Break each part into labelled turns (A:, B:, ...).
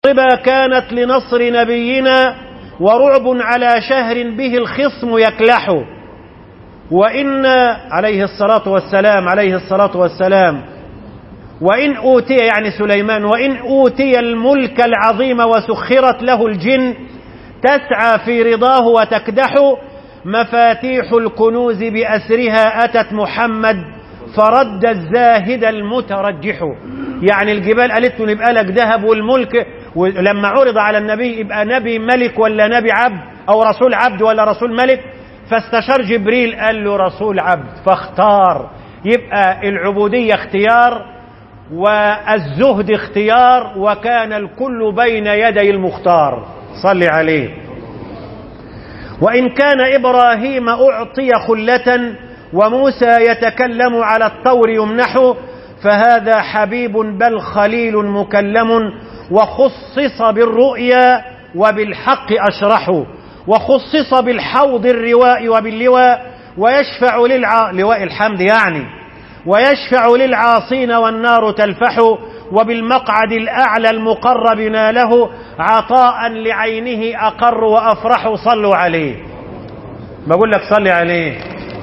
A: ربا كانت لنصر نبينا ورعب على شهر به الخصم يكلح وإن عليه الصلاة والسلام عليه الصلاة والسلام وإن أوتي يعني سليمان وإن أوتي الملك العظيم وسخرت له الجن تسعى في رضاه وتكدح مفاتيح الكنوز بأسرها أتت محمد فرد الزاهد المترجح يعني الجبال قالت له نبقى لك ذهب والملك ولما عرض على النبي يبقى نبي ملك ولا نبي عبد أو رسول عبد ولا رسول ملك فاستشار جبريل قال له رسول عبد فاختار يبقى العبودية اختيار والزهد اختيار وكان الكل بين يدي المختار صل عليه وإن كان إبراهيم أعطي خلة وموسى يتكلم على الطور يمنح فهذا حبيب بل خليل مكلم وخصص بالرؤيا وبالحق أشرح وخصص بالحوض الرواء وباللواء ويشفع للع... لواء الحمد يعني ويشفع للعاصين والنار تلفح وبالمقعد الأعلى المقرب ناله عطاء لعينه أقر وأفرح صلوا عليه بقول لك صلي عليه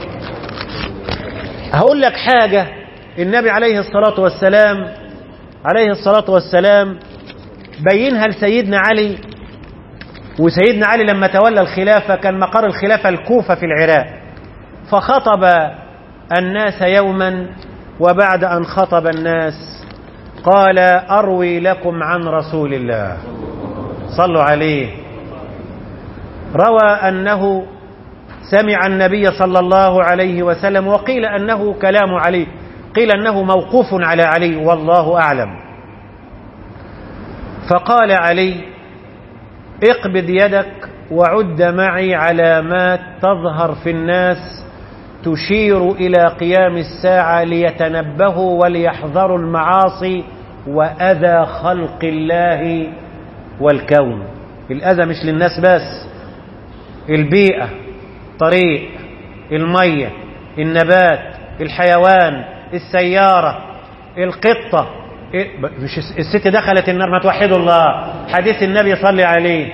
A: هقول لك حاجة النبي عليه الصلاة والسلام عليه الصلاة والسلام بينها لسيدنا علي وسيدنا علي لما تولى الخلافة كان مقر الخلافة الكوفة في العراق فخطب الناس يوما وبعد أن خطب الناس قال أروي لكم عن رسول الله صلوا عليه روى أنه سمع النبي صلى الله عليه وسلم وقيل أنه كلام علي قيل أنه موقوف على علي والله أعلم فقال علي اقبض يدك وعد معي علامات تظهر في الناس تشير إلى قيام الساعة ليتنبهوا وليحذروا المعاصي وأذى خلق الله والكون الأذى مش للناس بس البيئة طريق المية النبات الحيوان السيارة القطة مش الست دخلت النار ما توحدوا الله حديث النبي صلى عليه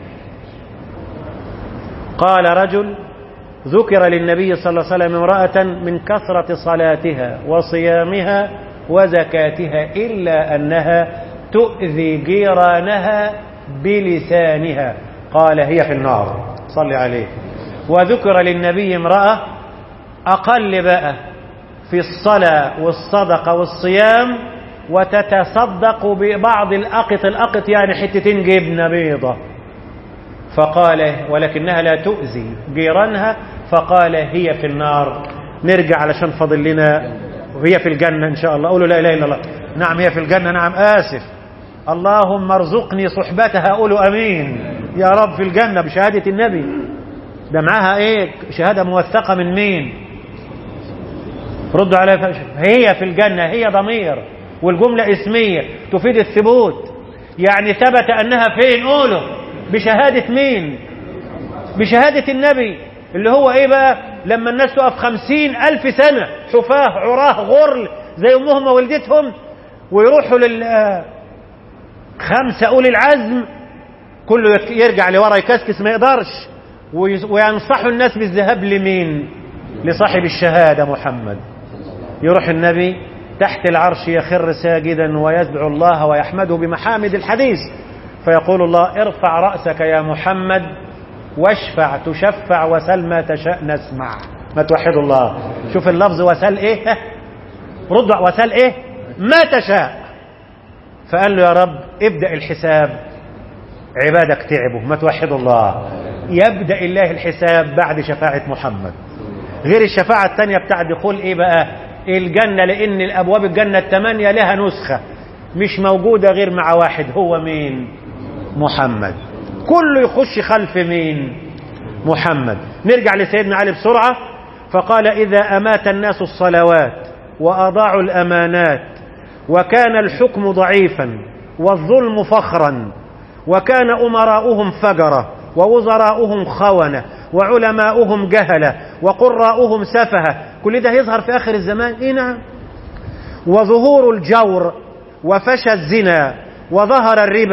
A: قال رجل ذكر للنبي صلى الله عليه وسلم امرأة من كثرة صلاتها وصيامها وزكاتها إلا أنها تؤذي جيرانها بلسانها قال هي في النار صل عليه وذكر للنبي امرأة أقل بقى في الصلاة والصدقة والصيام وتتصدق ببعض الأقط الأقط يعني حتتين جبنة بيضة فقال ولكنها لا تؤذي جيرانها فقال هي في النار نرجع علشان فاضل لنا وهي في الجنة إن شاء الله قولوا لا إله إلا الله نعم هي في الجنة نعم آسف اللهم ارزقني صحبتها قولوا أمين يا رب في الجنة بشهادة النبي ده معاها ايه شهادة موثقة من مين ردوا عليها هي في الجنة هي ضمير والجملة اسمية تفيد الثبوت يعني ثبت أنها فين قولوا بشهادة مين بشهادة النبي اللي هو ايه بقى لما الناس تقف خمسين ألف سنة حفاه عراه غرل زي أمهم وولدتهم ويروحوا لل خمسة أولي العزم كله يرجع لورا يكسكس ما يقدرش وينصحوا الناس بالذهاب لمين لصاحب الشهادة محمد يروح النبي تحت العرش يخر ساجدا ويدعو الله ويحمده بمحامد الحديث فيقول الله ارفع رأسك يا محمد واشفع تشفع وسل ما تشاء نسمع ما توحد الله شوف اللفظ وسل ايه رد وسل ايه ما تشاء فقال له يا رب ابدأ الحساب عبادك تعبوا ما توحد الله يبدأ الله الحساب بعد شفاعة محمد غير الشفاعة الثانية بتاع دخول ايه بقى الجنة لان الابواب الجنة الثمانية لها نسخة مش موجودة غير مع واحد هو مين محمد كله يخش خلف مين محمد نرجع لسيدنا علي بسرعة فقال إذا أمات الناس الصلوات وأضاعوا الأمانات وكان الحكم ضعيفا والظلم فخرا وكان أمراؤهم فجرة ووزراؤهم خونة وعلماؤهم جهلة وقراؤهم سفهة كل ده يظهر في آخر الزمان إيه نعم وظهور الجور وفشى الزنا وظهر الربا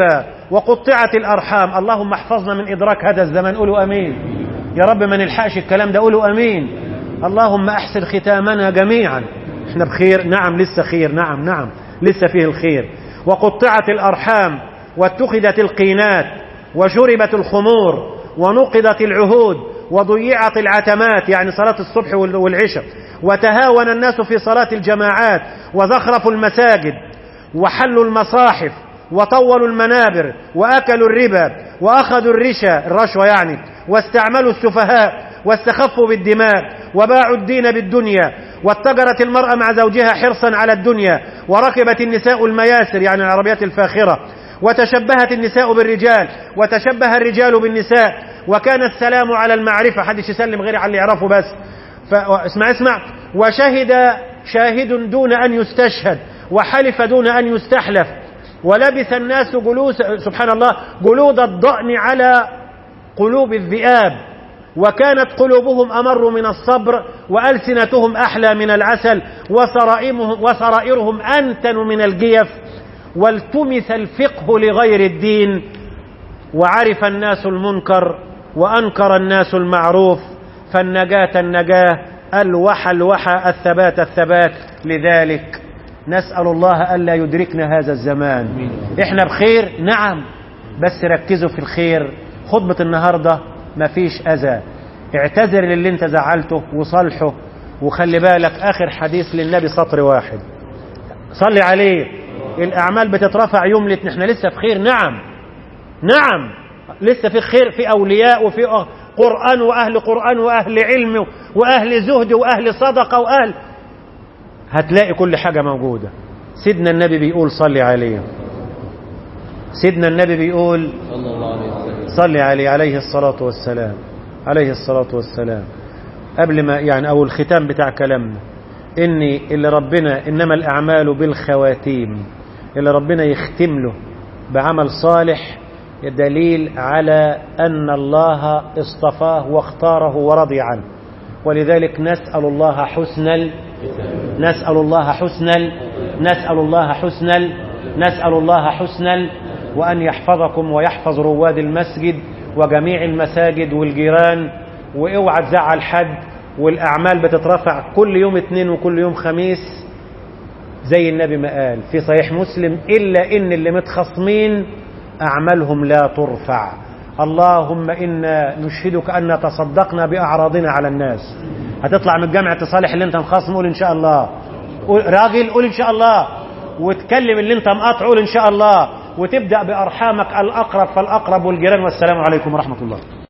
A: وقطعت الأرحام اللهم احفظنا من إدراك هذا الزمان قولوا أمين يا رب ما نلحقش الكلام ده قولوا أمين اللهم أحسن ختامنا جميعا احنا بخير نعم لسه خير نعم نعم لسه فيه الخير وقطعت الأرحام واتخذت القينات وشربت الخمور ونقضت العهود وضيعت العتمات يعني صلاة الصبح والعشاء وتهاون الناس في صلاة الجماعات وزخرفوا المساجد وحلوا المصاحف وطولوا المنابر وأكلوا الربا وأخذوا الرشا الرشوة يعني واستعملوا السفهاء واستخفوا بالدماء وباعوا الدين بالدنيا واتجرت المرأة مع زوجها حرصا على الدنيا وركبت النساء المياسر يعني العربيات الفاخرة وتشبهت النساء بالرجال وتشبه الرجال بالنساء وكان السلام على المعرفة حدش يسلم غير على اللي يعرفه بس اسمع اسمع وشهد شاهد دون أن يستشهد وحلف دون أن يستحلف ولبث الناس جلوس سبحان الله جلود الضأن على قلوب الذئاب وكانت قلوبهم أمر من الصبر وألسنتهم أحلى من العسل وسرائرهم, وسرائرهم أنتن من الجيف والتمس الفقه لغير الدين وعرف الناس المنكر وأنكر الناس المعروف فالنجاة النجاة الوحى الوحى الثبات الثبات لذلك نسأل الله ألا يدركنا هذا الزمان إحنا بخير نعم بس ركزوا في الخير خطبة النهاردة مفيش أذى اعتذر للي انت زعلته وصالحه وخلي بالك آخر حديث للنبي سطر واحد صلي عليه الأعمال بتترفع يوم الاثنين احنا لسه في خير نعم نعم لسه في خير في أولياء وفي قرآن وأهل قرآن وأهل علم وأهل زهد وأهل صدقة وأهل هتلاقي كل حاجة موجودة سيدنا النبي بيقول صلي عليه سيدنا النبي بيقول
B: صلى الله عليه وسلم
A: صلي عليه عليه الصلاة والسلام عليه الصلاة والسلام قبل ما يعني أو الختام بتاع كلامنا إني اللي ربنا إنما الأعمال بالخواتيم اللي ربنا يختم له بعمل صالح دليل على أن الله اصطفاه واختاره ورضي عنه ولذلك نسأل الله حسن ال... نسأل الله حسن ال... نسأل الله حسن ال... نسأل الله حسن ال... وأن يحفظكم ويحفظ رواد المسجد وجميع المساجد والجيران واوعى تزعل حد والأعمال بتترفع كل يوم اثنين وكل يوم خميس زي النبي ما قال في صحيح مسلم إلا إن اللي متخصمين أعمالهم لا ترفع اللهم إنا نشهدك أن تصدقنا بأعراضنا على الناس هتطلع من الجامعة تصالح اللي انت مخاصم قول إن شاء الله قول راجل قول إن شاء الله وتكلم اللي انت مقاطع قول إن شاء الله وتبدأ بأرحامك الأقرب فالأقرب والجيران والسلام عليكم ورحمة الله